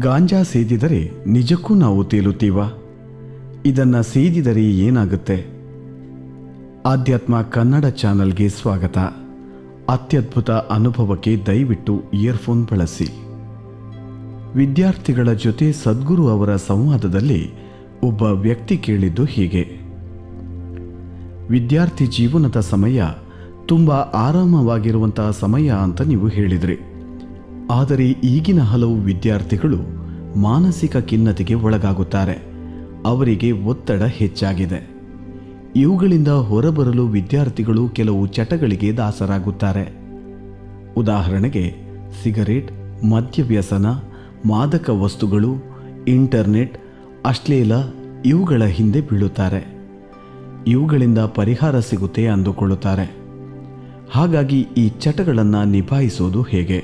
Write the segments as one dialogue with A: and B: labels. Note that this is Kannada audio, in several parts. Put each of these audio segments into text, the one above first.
A: ಗಾಂಜಾ ಸೇದಿದರೆ ನಿಜಕ್ಕೂ ನಾವು ತೇಲುತ್ತೀವ ಇದನ್ನು ಸೇದಿದರೆ ಏನಾಗುತ್ತೆ ಆಧ್ಯಾತ್ಮ ಕನ್ನಡ ಚಾನಲ್ಗೆ ಸ್ವಾಗತ ಅತ್ಯದ್ಭುತ ಅನುಭವಕ್ಕೆ ದಯವಿಟ್ಟು ಇಯರ್ಫೋನ್ ಬಳಸಿ ವಿದ್ಯಾರ್ಥಿಗಳ ಜೊತೆ ಸದ್ಗುರು ಅವರ ಸಂವಾದದಲ್ಲಿ ಒಬ್ಬ ವ್ಯಕ್ತಿ ಕೇಳಿದ್ದು ಹೀಗೆ ವಿದ್ಯಾರ್ಥಿ ಜೀವನದ ಸಮಯ ತುಂಬ ಆರಾಮವಾಗಿರುವಂತಹ ಸಮಯ ಅಂತ ನೀವು ಹೇಳಿದ್ರಿ ಆದರೆ ಈಗಿನ ಹಲವು ವಿದ್ಯಾರ್ಥಿಗಳು ಮಾನಸಿಕ ಖಿನ್ನತೆಗೆ ಒಳಗಾಗುತ್ತಾರೆ ಅವರಿಗೆ ಒತ್ತಡ ಹೆಚ್ಚಾಗಿದೆ ಇವುಗಳಿಂದ ಹೊರಬರಲು ವಿದ್ಯಾರ್ಥಿಗಳು ಕೆಲವು ಚಟಗಳಿಗೆ ದಾಸರಾಗುತ್ತಾರೆ ಉದಾಹರಣೆಗೆ ಸಿಗರೇಟ್ ಮದ್ಯವ್ಯಸನ ಮಾದಕ ವಸ್ತುಗಳು ಇಂಟರ್ನೆಟ್ ಅಶ್ಲೀಲ ಇವುಗಳ ಹಿಂದೆ ಬೀಳುತ್ತಾರೆ ಇವುಗಳಿಂದ ಪರಿಹಾರ ಸಿಗುತ್ತೆ ಅಂದುಕೊಳ್ಳುತ್ತಾರೆ ಹಾಗಾಗಿ ಈ ಚಟಗಳನ್ನು ನಿಭಾಯಿಸೋದು ಹೇಗೆ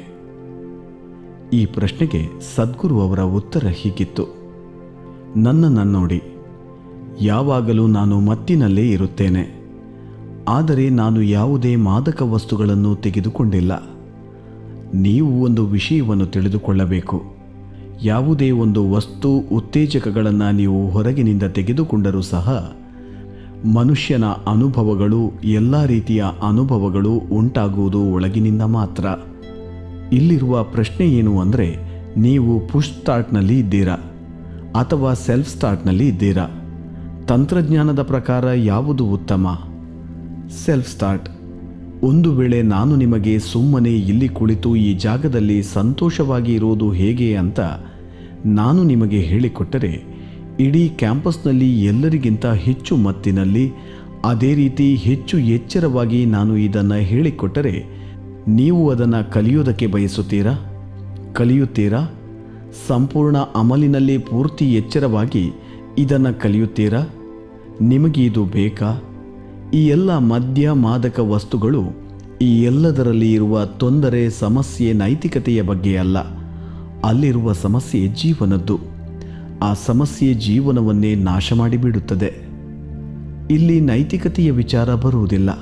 A: ಈ ಪ್ರಶ್ನೆಗೆ ಸದ್ಗುರು ಅವರ ಉತ್ತರ ಹೀಗಿತ್ತು ನನ್ನನ್ನು ನೋಡಿ ಯಾವಾಗಲೂ ನಾನು ಮತ್ತಿನಲ್ಲೇ ಇರುತ್ತೇನೆ ಆದರೆ ನಾನು ಯಾವುದೇ ಮಾದಕ ವಸ್ತುಗಳನ್ನು ತೆಗೆದುಕೊಂಡಿಲ್ಲ ನೀವು ಒಂದು ವಿಷಯವನ್ನು ತಿಳಿದುಕೊಳ್ಳಬೇಕು ಯಾವುದೇ ಒಂದು ವಸ್ತು ಉತ್ತೇಜಕಗಳನ್ನು ನೀವು ಹೊರಗಿನಿಂದ ತೆಗೆದುಕೊಂಡರೂ ಸಹ ಮನುಷ್ಯನ ಅನುಭವಗಳು ಎಲ್ಲ ರೀತಿಯ ಅನುಭವಗಳು ಉಂಟಾಗುವುದು ಒಳಗಿನಿಂದ ಮಾತ್ರ ಇಲ್ಲಿರುವ ಪ್ರಶ್ನೆ ಏನು ಅಂದರೆ ನೀವು ಪುಷ್ ಸ್ಟಾರ್ಟ್ನಲ್ಲಿ ಇದ್ದೀರಾ ಅಥವಾ ಸೆಲ್ಫ್ ಸ್ಟಾರ್ಟ್ನಲ್ಲಿ ಇದ್ದೀರಾ ತಂತ್ರಜ್ಞಾನದ ಪ್ರಕಾರ ಯಾವುದು ಉತ್ತಮ ಸೆಲ್ಫ್ ಸ್ಟಾರ್ಟ್ ಒಂದು ವೇಳೆ ನಾನು ನಿಮಗೆ ಸುಮ್ಮನೆ ಇಲ್ಲಿ ಕುಳಿತು ಈ ಜಾಗದಲ್ಲಿ ಸಂತೋಷವಾಗಿ ಇರೋದು ಹೇಗೆ ಅಂತ ನಾನು ನಿಮಗೆ ಹೇಳಿಕೊಟ್ಟರೆ ಇಡೀ ಕ್ಯಾಂಪಸ್ನಲ್ಲಿ ಎಲ್ಲರಿಗಿಂತ ಹೆಚ್ಚು ಮತ್ತಿನಲ್ಲಿ ಅದೇ ರೀತಿ ಹೆಚ್ಚು ಎಚ್ಚರವಾಗಿ ನಾನು ಇದನ್ನು ಹೇಳಿಕೊಟ್ಟರೆ ನೀವು ಅದನ್ನು ಕಲಿಯೋದಕ್ಕೆ ಬಯಸುತ್ತೀರಾ ಕಲಿಯುತ್ತೀರಾ ಸಂಪೂರ್ಣ ಅಮಲಿನಲ್ಲಿ ಪೂರ್ತಿ ಎಚ್ಚರವಾಗಿ ಇದನ್ನು ಕಲಿಯುತ್ತೀರಾ ನಿಮಗೆ ಇದು ಬೇಕಾ ಈ ಎಲ್ಲ ಮದ್ಯ ಮಾದಕ ವಸ್ತುಗಳು ಈ ಎಲ್ಲದರಲ್ಲಿ ಇರುವ ತೊಂದರೆ ಸಮಸ್ಯೆ ನೈತಿಕತೆಯ ಬಗ್ಗೆ ಅಲ್ಲ ಅಲ್ಲಿರುವ ಸಮಸ್ಯೆ ಜೀವನದ್ದು ಆ ಸಮಸ್ಯೆ ಜೀವನವನ್ನೇ ನಾಶ ಮಾಡಿಬಿಡುತ್ತದೆ ಇಲ್ಲಿ ನೈತಿಕತೆಯ ವಿಚಾರ ಬರುವುದಿಲ್ಲ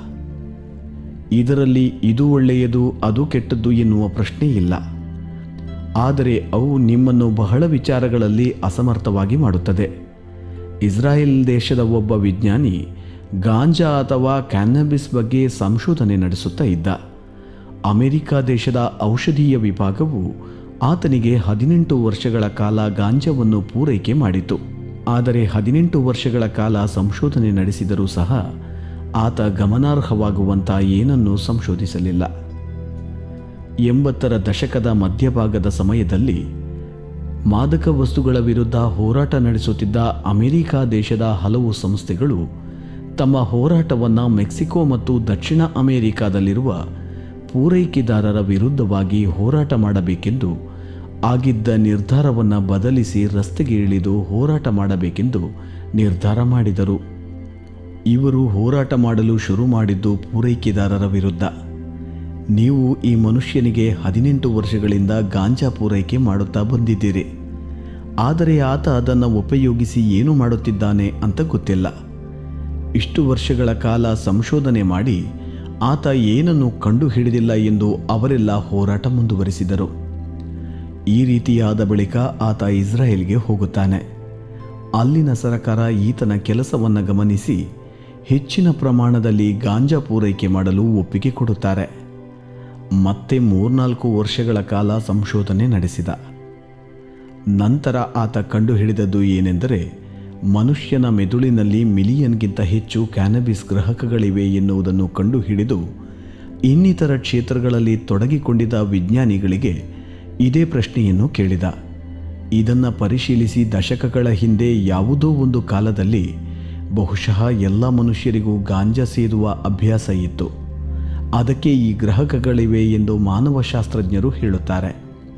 A: ಇದರಲ್ಲಿ ಇದು ಒಳ್ಳೆಯದು ಅದು ಕೆಟ್ಟದ್ದು ಎನ್ನುವ ಪ್ರಶ್ನೆ ಇಲ್ಲ ಆದರೆ ಅವು ನಿಮ್ಮನ್ನು ಬಹಳ ವಿಚಾರಗಳಲ್ಲಿ ಅಸಮರ್ಥವಾಗಿ ಮಾಡುತ್ತದೆ ಇಸ್ರಾಯೇಲ್ ದೇಶದ ಒಬ್ಬ ವಿಜ್ಞಾನಿ ಗಾಂಜಾ ಅಥವಾ ಕ್ಯಾನ್ನಬಿಸ್ ಬಗ್ಗೆ ಸಂಶೋಧನೆ ನಡೆಸುತ್ತಾ ಇದ್ದ ಅಮೆರಿಕ ದೇಶದ ಔಷಧೀಯ ವಿಭಾಗವು ಆತನಿಗೆ ಹದಿನೆಂಟು ವರ್ಷಗಳ ಕಾಲ ಗಾಂಜಾವನ್ನು ಪೂರೈಕೆ ಮಾಡಿತು ಆದರೆ ಹದಿನೆಂಟು ವರ್ಷಗಳ ಕಾಲ ಸಂಶೋಧನೆ ನಡೆಸಿದರೂ ಸಹ ಆತ ಗಮನಾರ್ಹವಾಗುವಂಥ ಏನನ್ನೂ ಸಂಶೋಧಿಸಲಿಲ್ಲ ಎಂಬತ್ತರ ದಶಕದ ಮಧ್ಯಭಾಗದ ಸಮಯದಲ್ಲಿ ಮಾದಕ ವಸ್ತುಗಳ ವಿರುದ್ಧ ಹೋರಾಟ ನಡೆಸುತ್ತಿದ್ದ ಅಮೆರಿಕ ದೇಶದ ಹಲವು ಸಂಸ್ಥೆಗಳು ತಮ್ಮ ಹೋರಾಟವನ್ನು ಮೆಕ್ಸಿಕೋ ಮತ್ತು ದಕ್ಷಿಣ ಅಮೆರಿಕಾದಲ್ಲಿರುವ ಪೂರೈಕೆದಾರರ ವಿರುದ್ಧವಾಗಿ ಹೋರಾಟ ಮಾಡಬೇಕೆಂದು ಆಗಿದ್ದ ನಿರ್ಧಾರವನ್ನು ಬದಲಿಸಿ ರಸ್ತೆಗೆ ಇಳಿದು ಹೋರಾಟ ಮಾಡಬೇಕೆಂದು ನಿರ್ಧಾರ ಮಾಡಿದರು ಇವರು ಹೋರಾಟ ಮಾಡಲು ಶುರು ಮಾಡಿದ್ದು ಪೂರೈಕೆದಾರರ ವಿರುದ್ಧ ನೀವು ಈ ಮನುಷ್ಯನಿಗೆ ಹದಿನೆಂಟು ವರ್ಷಗಳಿಂದ ಗಾಂಜಾ ಪೂರೈಕೆ ಮಾಡುತ್ತಾ ಬಂದಿದ್ದೀರಿ ಆದರೆ ಆತ ಅದನ್ನು ಉಪಯೋಗಿಸಿ ಏನು ಮಾಡುತ್ತಿದ್ದಾನೆ ಅಂತ ಗೊತ್ತಿಲ್ಲ ಇಷ್ಟು ವರ್ಷಗಳ ಕಾಲ ಸಂಶೋಧನೆ ಮಾಡಿ ಆತ ಏನನ್ನು ಕಂಡುಹಿಡಿದಿಲ್ಲ ಎಂದು ಅವರೆಲ್ಲ ಹೋರಾಟ ಮುಂದುವರಿಸಿದರು ಈ ರೀತಿಯಾದ ಬಳಿಕ ಆತ ಇಸ್ರಾಯೇಲ್ಗೆ ಹೋಗುತ್ತಾನೆ ಅಲ್ಲಿನ ಸರಕಾರ ಈತನ ಕೆಲಸವನ್ನು ಗಮನಿಸಿ ಹೆಚ್ಚಿನ ಪ್ರಮಾಣದಲ್ಲಿ ಗಾಂಜಾ ಪೂರೈಕೆ ಮಾಡಲು ಒಪ್ಪಿಗೆ ಕೊಡುತ್ತಾರೆ ಮತ್ತೆ ಮೂರ್ನಾಲ್ಕು ವರ್ಷಗಳ ಕಾಲ ಸಂಶೋಧನೆ ನಡೆಸಿದ ನಂತರ ಆತ ಕಂಡುಹಿಡಿದದ್ದು ಏನೆಂದರೆ ಮನುಷ್ಯನ ಮೆದುಳಿನಲ್ಲಿ ಮಿಲಿಯನ್ಗಿಂತ ಹೆಚ್ಚು ಕ್ಯಾನಬಿಸ್ ಗ್ರಹಕಗಳಿವೆ ಎನ್ನುವುದನ್ನು ಕಂಡುಹಿಡಿದು ಇನ್ನಿತರ ಕ್ಷೇತ್ರಗಳಲ್ಲಿ ತೊಡಗಿಕೊಂಡಿದ್ದ ವಿಜ್ಞಾನಿಗಳಿಗೆ ಇದೇ ಪ್ರಶ್ನೆಯನ್ನು ಕೇಳಿದ ಇದನ್ನು ಪರಿಶೀಲಿಸಿ ದಶಕಗಳ ಹಿಂದೆ ಯಾವುದೋ ಒಂದು ಕಾಲದಲ್ಲಿ ಬಹುಶಃ ಎಲ್ಲ ಮನುಷ್ಯರಿಗೂ ಗಾಂಜಾ ಸೇದುವ ಅಭ್ಯಾಸ ಇತ್ತು ಅದಕ್ಕೆ ಈ ಗ್ರಹಕಗಳಿವೆ ಎಂದು ಮಾನವಶಾಸ್ತ್ರಜ್ಞರು ಹೇಳುತ್ತಾರೆ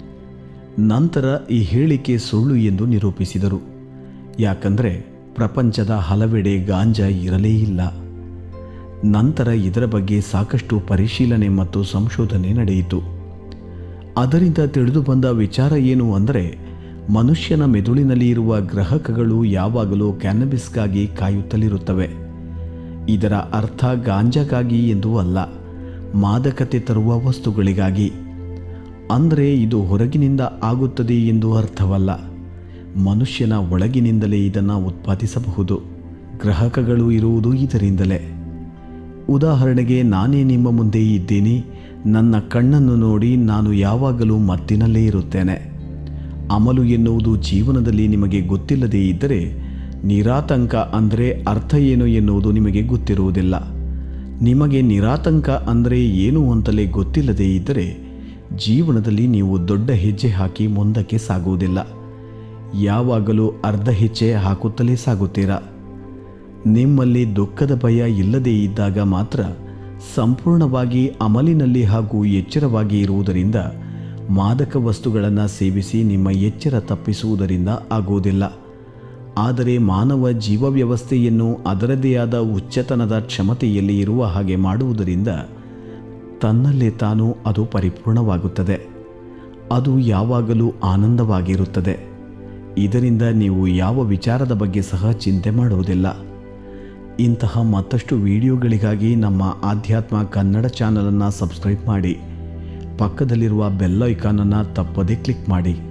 A: ನಂತರ ಈ ಹೇಳಿಕೆ ಸುಳ್ಳು ಎಂದು ನಿರೂಪಿಸಿದರು ಯಾಕಂದರೆ ಪ್ರಪಂಚದ ಹಲವೆಡೆ ಗಾಂಜಾ ಇರಲೇ ಇಲ್ಲ ನಂತರ ಇದರ ಬಗ್ಗೆ ಸಾಕಷ್ಟು ಪರಿಶೀಲನೆ ಮತ್ತು ಸಂಶೋಧನೆ ನಡೆಯಿತು ಅದರಿಂದ ತಿಳಿದು ಬಂದ ವಿಚಾರ ಏನು ಅಂದರೆ ಮನುಷ್ಯನ ಮೆದುಳಿನಲ್ಲಿ ಇರುವ ಗ್ರಹಕಗಳು ಯಾವಾಗಲೂ ಕ್ಯಾನಬಿಸ್ಗಾಗಿ ಕಾಯುತ್ತಲಿರುತ್ತವೆ ಇದರ ಅರ್ಥ ಗಾಂಜಾಗಾಗಿ ಎಂದು ಅಲ್ಲ ಮಾದಕತೆ ತರುವ ವಸ್ತುಗಳಿಗಾಗಿ ಅಂದರೆ ಇದು ಹೊರಗಿನಿಂದ ಆಗುತ್ತದೆ ಎಂದು ಅರ್ಥವಲ್ಲ ಮನುಷ್ಯನ ಒಳಗಿನಿಂದಲೇ ಇದನ್ನು ಉತ್ಪಾದಿಸಬಹುದು ಗ್ರಾಹಕಗಳು ಇರುವುದು ಇದರಿಂದಲೇ ಉದಾಹರಣೆಗೆ ನಾನೇ ನಿಮ್ಮ ಮುಂದೆ ಇದ್ದೀನಿ ನನ್ನ ಕಣ್ಣನ್ನು ನೋಡಿ ನಾನು ಯಾವಾಗಲೂ ಮತ್ತಿನಲ್ಲೇ ಇರುತ್ತೇನೆ ಅಮಲು ಎನ್ನುವುದು ಜೀವನದಲ್ಲಿ ನಿಮಗೆ ಗೊತ್ತಿಲ್ಲದೇ ಇದ್ದರೆ ನಿರಾತಂಕ ಅಂದರೆ ಅರ್ಥ ಏನು ಎನ್ನುವುದು ನಿಮಗೆ ಗೊತ್ತಿರುವುದಿಲ್ಲ ನಿಮಗೆ ನಿರಾತಂಕ ಅಂದರೆ ಏನು ಅಂತಲೇ ಗೊತ್ತಿಲ್ಲದೇ ಇದ್ದರೆ ಜೀವನದಲ್ಲಿ ನೀವು ದೊಡ್ಡ ಹೆಜ್ಜೆ ಹಾಕಿ ಮುಂದಕ್ಕೆ ಸಾಗುವುದಿಲ್ಲ ಯಾವಾಗಲೂ ಅರ್ಧ ಹೆಜ್ಜೆ ಹಾಕುತ್ತಲೇ ಸಾಗುತ್ತೀರಾ ನಿಮ್ಮಲ್ಲಿ ದುಃಖದ ಭಯ ಇಲ್ಲದೇ ಇದ್ದಾಗ ಮಾತ್ರ ಸಂಪೂರ್ಣವಾಗಿ ಅಮಲಿನಲ್ಲಿ ಹಾಗೂ ಎಚ್ಚರವಾಗಿ ಇರುವುದರಿಂದ ಮಾದಕ ವಸ್ತುಗಳನ್ನು ಸೇವಿಸಿ ನಿಮ್ಮ ಎಚ್ಚರ ತಪ್ಪಿಸುವುದರಿಂದ ಆಗುವುದಿಲ್ಲ ಆದರೆ ಮಾನವ ಜೀವ ವ್ಯವಸ್ಥೆಯನ್ನು ಅದರದೇ ಆದ ಉಚ್ಚತನದ ಕ್ಷಮತೆಯಲ್ಲಿ ಇರುವ ಹಾಗೆ ಮಾಡುವುದರಿಂದ ತನ್ನಲ್ಲೇ ತಾನು ಅದು ಪರಿಪೂರ್ಣವಾಗುತ್ತದೆ ಅದು ಯಾವಾಗಲೂ ಆನಂದವಾಗಿರುತ್ತದೆ ಇದರಿಂದ ನೀವು ಯಾವ ವಿಚಾರದ ಬಗ್ಗೆ ಸಹ ಚಿಂತೆ ಮಾಡುವುದಿಲ್ಲ ಇಂತಹ ಮತ್ತಷ್ಟು ವಿಡಿಯೋಗಳಿಗಾಗಿ ನಮ್ಮ ಆಧ್ಯಾತ್ಮ ಕನ್ನಡ ಚಾನಲನ್ನು ಸಬ್ಸ್ಕ್ರೈಬ್ ಮಾಡಿ ಪಕ್ಕದಲ್ಲಿರುವ ಬೆಲ್ ಐಕಾನನ್ನು ತಪ್ಪದೇ ಕ್ಲಿಕ್ ಮಾಡಿ